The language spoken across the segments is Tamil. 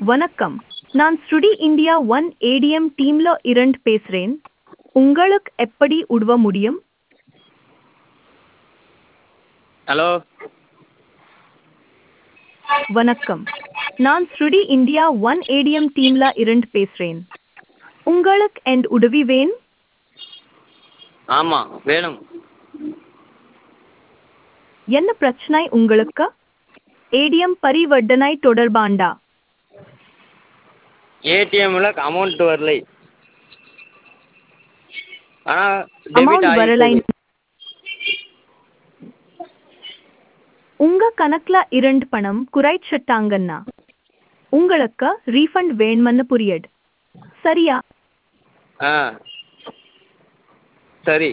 வணக்கம் நான் ஸ்ருடி இந்தியா ஒன் ஏடிஎம் டீம்ல இருந்து பேசுறேன் உங்களுக்கு எப்படி உதவ முடியும் ஹலோ வணக்கம் நான் ஸ்ருடி இந்தியா ஒன் ஏடிஎம் டீம்ல இருந்து பேசுறேன் உங்களுக்கு என் உதவி வேணும் ஆமாம் வேணும் என்ன பிரச்சனை உங்களுக்கு ஏடிஎம் பரிவர்த்தனை தொடர்பாண்டா ஏடிஎம்மில் அமௌண்ட் வரலை ஆனால் அமௌண்ட் வரலை உங்க கணக்குல இரண்டு பணம் குறைச்சிட்டாங்கன்னா உங்களுக்கு ரீஃபண்ட் வேணும்னு புரியுது சரியா ஆ சரி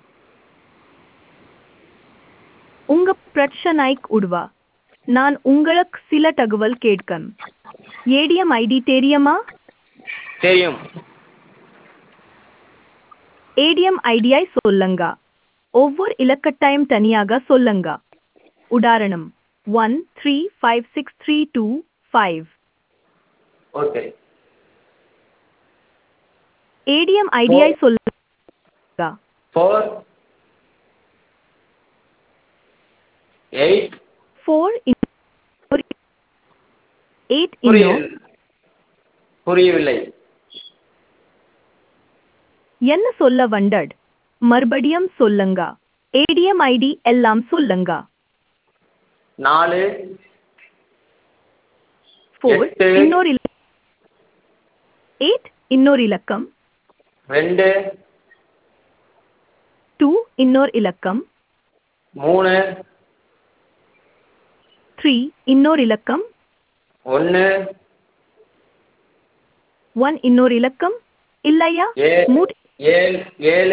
உங்க பிரச்சனைக்கு உடுவா நான் உங்களுக்கு சில தகவல் கேட்கணும் ஏடிஎம் ஐடி தெரியுமா தெரியும் ஏடிஎம் ஐடியை சொல்லுங்க ஒவ்வொரு இலக்கட்டாயம் தனியாக சொல்லுங்க உதாரணம் one three five six three two five okay ATM ஐடியை சொல்லுங்க ஃபோர் எயிட் ஃபோர் எயிட் இன்னும் புரியவில்லை என்ன சொல்ல வண்டட் மறுபடியும் சொல்லுங்க ஏடிஎம் ஐடி எல்லாம் சொல்லுங்க நாலு ஃபோர் எட்டு. இன்னொரு எயிட் இன்னொரு இலக்கம் ரெண்டு டூ இன்னொரு இலக்கம் மூணு த்ரீ இன்னொரு இலக்கம் ஒன்று ஒன் இன்னொரு இலக்கம் இல்லையா ஏ மூட் ஏழு ஏழு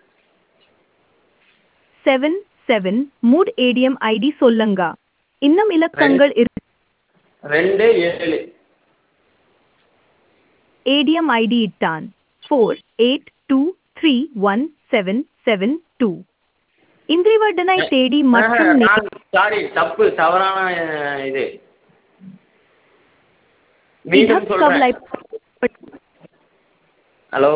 செவன் செவன் மூட் ஏடிஎம் ஐடி சொல்லுங்க இன்னும் இலக்கங்கள் ரெண்டு ஏழு ஏடிஎம் ஐடி இட்டான் four eight two three one seven seven two இந்திரிவர்டனை தேடி மற்றும் நே- சாரி தப்பு தவறான அஹ், இது மீண்டும் இதக் கவலை சொல்றேன் ஹலோ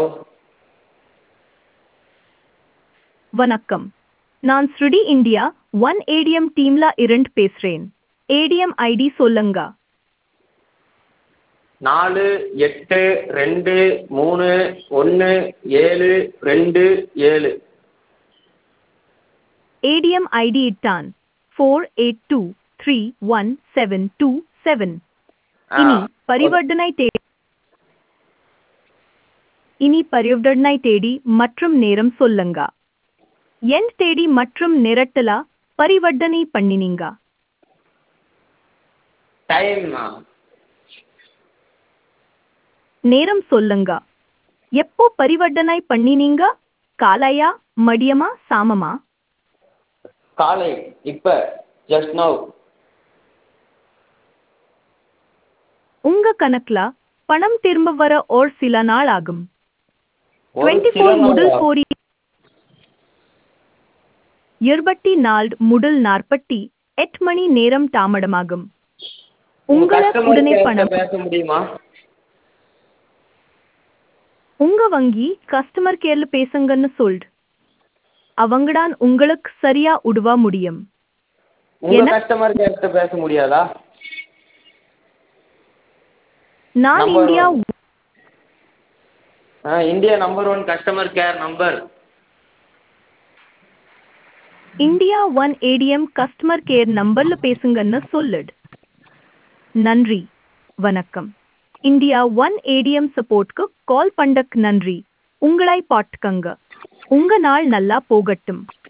வணக்கம் நான் ஸ்ருடி இந்தியா ஒன் ஏடிஎம் டீம்ல இருந்து பேசுறேன் ஏடிஎம் ஐடி சொல்லுங்க நாலு எட்டு ரெண்டு மூணு ஒன்று ஏழு ரெண்டு ஏழு ஏடிஎம் ஐடி இட்டான் four eight two three one seven two seven இனி பரிவர்த்தனை தேடி இனி பரிவர்த்தனை தேடி மற்றும் நேரம் சொல்லுங்க என் தேடி மற்றும் நேரத்துல பரிவர்த்தனை பண்ணினீங்க டைம் நேரம் சொல்லுங்க எப்போ பரிவர்த்தனை பண்ணினீங்க காலையா மதியமா சாமமா காலை இப்போ ஜஸ்ட் நவ் உங்க கணக்குல பணம் திரும்ப வர ஒரு சில நாள் ஆகும் ஒரு டுவெண்ட்டி சில ஃபோர் முதல் நாளா? கோரி இருபத்தி நாலு முதல் நாற்பத்தி எட்டு மணி நேரம் தாமதமாகும் உங்க உங்களை customer உடனே care பணம் கிட்ட பேச முடியுமா உங்க வங்கி கஸ்டமர் கேர்ல பேசுங்கன்னு சொல்டு அவங்கதான் உங்களுக்கு சரியா உதவ முடியும் உங்க என்ன? கஸ்டமர் கேர் கிட்ட பேச முடியாதா நான் Number இந்தியா ஆ India number one customer care number India one ATM customer care நம்பர்ல பேசுங்கன்னு சொல்லுடு நன்றி வணக்கம் இந்தியா ஒன் ஏடிஎம் சப்போர்ட்க்கு கால் பண்ணக்கு நன்றி உங்களை பாட்டுக்கங்க உங்க நாள் நல்லா போகட்டும்